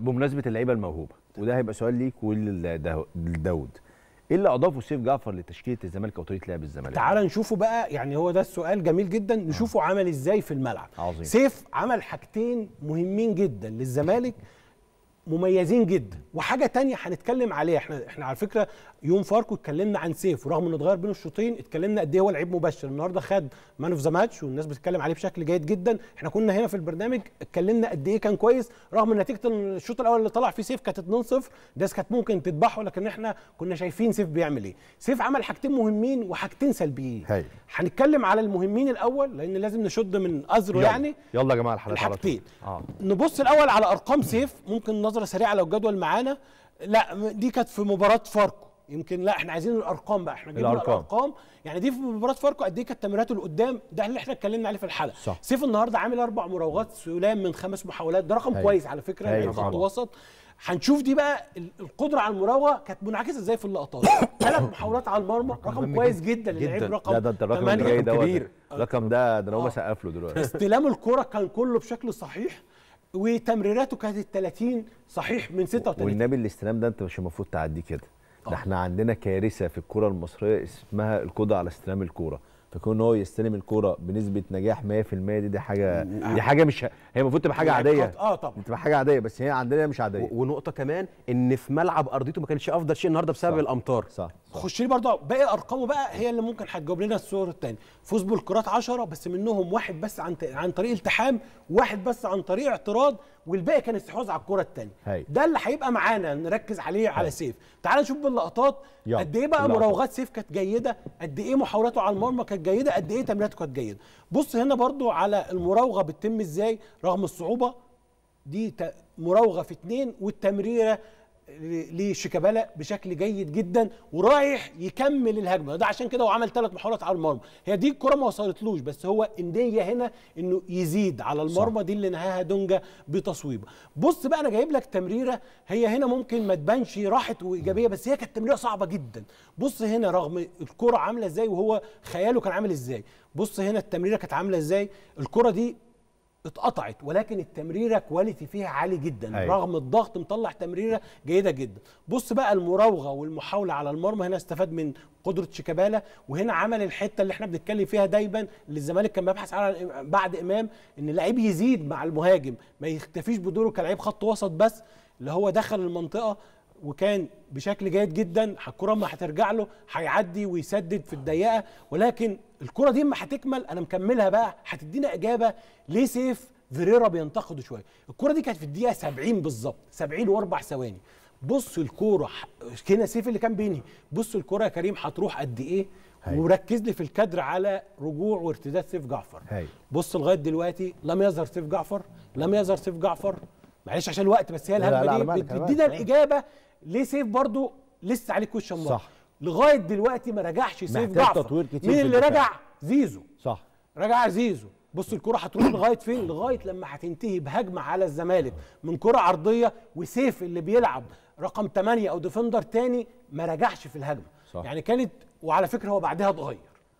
بمناسبه اللعيبه الموهوبه وده هيبقى سؤال ليك ولداود ايه اللي اضافه سيف جعفر لتشكيله الزمالك او طريقه لعب الزمالك تعال نشوفه بقى يعني هو ده السؤال جميل جدا نشوفه آه. عمل ازاي في الملعب عظيم. سيف عمل حاجتين مهمين جدا للزمالك مميزين جدا وحاجه تانية هنتكلم عليها احنا احنا على فكره يوم فاركو اتكلمنا عن سيف ورغم انه اتغير بين الشوطين اتكلمنا قد ايه هو لعيب مبشر النهارده خد مان اوف ذا ماتش والناس بتتكلم عليه بشكل جيد جدا احنا كنا هنا في البرنامج اتكلمنا قد ايه كان كويس رغم ان نتيجه الشوط الاول اللي طلع فيه سيف كانت 2-0 ده كانت ممكن تذبحه لكن احنا كنا شايفين سيف بيعمل ايه سيف عمل حاجتين مهمين وحاجتين سلبيين هاي. هنتكلم على المهمين الاول لان لازم نشد من ازره يلا. يعني يلا يا جماعه الحلقات على طول. الحاجتين اه نبص الاول على ارقام سيف ممكن نظره سريعه لو الجدول معانا لا دي كانت في مباراه فاركو يمكن لا احنا عايزين الارقام بقى احنا جبنا الأرقام. الارقام يعني دي في مباراه فاركو قد ايه كانت تمريراته لقدام ده اللي احنا اتكلمنا عليه في الحلقه صح. سيف النهارده عامل اربع مراوغات سلام من خمس محاولات ده رقم أيوة. كويس على فكره أيوة يعني خط طبعا. وسط هنشوف دي بقى ال- القدره على المراوغه كانت منعكسه ازاي في اللقطات ثلاث محاولات على المرمى رقم مهم كويس جدا. جدا للعيب جدا. رقم لا ده انت الرقم اللي ثمانية. جاي دوت كبير. الرقم ده ده انا هقوم آه. اسقف له دلوقتي استلام الكرة كان كله بشكل صحيح وتمريراته كانت ال 30 صحيح من 36 والنبي الاستلام ده انت مش المفروض تعديه كده ده احنا عندنا كارثه في الكره المصريه اسمها القدره على استلام الكوره فكون هو يستلم الكوره بنسبه نجاح 100% دي دي حاجه دي حاجه مش ه- هي المفروض تبقى حاجه عاديه اه طبعا تبقى حاجه عاديه بس هي عندنا مش عاديه و- ونقطه كمان ان في ملعب ارضيته ما كانش افضل شيء النهارده بسبب صح. الامطار صح صح خش لي برضه باقي ارقامه بقى هي اللي ممكن هتجاوب لنا الصور الثانيه فوز بالكرات 10 بس منهم واحد بس عن عن طريق التحام واحد بس عن طريق اعتراض والباقي كان استحواذ على الكره الثانيه هاي. ده اللي هيبقى معانا نركز عليه على سيف تعال نشوف باللقطات يلا، قد ايه بقى اللقطات. مراوغات سيف كانت جيده قد ايه محاولاته على المرمى كانت جيده قد ايه تمريراته كانت جيده بص هنا برضو على المراوغه بتتم ازاي رغم الصعوبه دي ت- مراوغه في اتنين والتمريره ل- لشيكابالا بشكل جيد جدا ورايح يكمل الهجمه ده عشان كده هو عمل ثلاث محاولات على المرمى هي دي الكره ما وصلتلوش بس هو النيه هنا انه يزيد على المرمى دي اللي نهاها دونجا بتصويبه بص بقى انا جايب لك تمريره هي هنا ممكن ما تبانش راحت وايجابيه بس هي كانت تمريره صعبه جدا بص هنا رغم الكره عامله ازاي وهو خياله كان عامل ازاي بص هنا التمريره كانت عامله ازاي الكره دي اتقطعت ولكن التمريره كواليتي فيها عالي جدا أيوة. رغم الضغط مطلع تمريره جيده جدا بص بقى المراوغه والمحاوله على المرمى هنا استفاد من قدره شيكابالا وهنا عمل الحته اللي احنا بنتكلم فيها دايما اللي الزمالك كان بيبحث عنها بعد امام ان اللعيب يزيد مع المهاجم ما يختفيش بدوره كلاعب خط وسط بس اللي هو دخل المنطقه وكان بشكل جيد جدا الكره اما هترجع له هيعدي ويسدد في الضيقه ولكن الكره دي اما هتكمل انا مكملها بقى هتدينا اجابه ليه سيف فيريرا بينتقده شويه الكره دي كانت في الدقيقه 70 بالظبط 70 واربع ثواني بص الكوره ح- هنا سيف اللي كان بينهي بص الكوره يا كريم هتروح قد ايه هاي. وركز لي في الكادر على رجوع وارتداد سيف جعفر هاي. بص لغايه دلوقتي لم يظهر سيف جعفر لم يظهر سيف جعفر معلش عشان الوقت بس هي لا، لا، الهجمه على دي بالك، على بتدينا بالك. الاجابه ليه سيف برضو لسه عليه كويشن مارك صح. لغايه دلوقتي ما رجعش سيف محتاج جعفر تطوير كتير مين في اللي الدفاع. رجع زيزو صح رجع زيزو بص الكرة هتروح لغاية فين؟ لغاية لما هتنتهي بهجمة على الزمالك من كرة عرضية وسيف اللي بيلعب رقم 8 أو ديفندر تاني ما رجعش في الهجمة صح. يعني كانت وعلى فكرة هو بعدها اتغير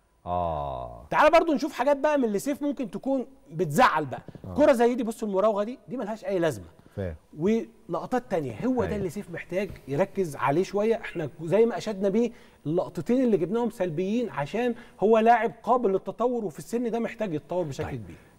اه تعال برضو نشوف حاجات بقى من اللي سيف ممكن تكون بتزعل بقى كرة زي دي بص المراوغة دي دي ملهاش أي لازمة فاهم ولقطات تانية هو ده أيوة. اللي سيف محتاج يركز عليه شوية احنا زي ما أشدنا بيه اللقطتين اللي جبناهم سلبيين عشان هو لاعب قابل للتطور وفي السن ده محتاج يتطور بشكل كبير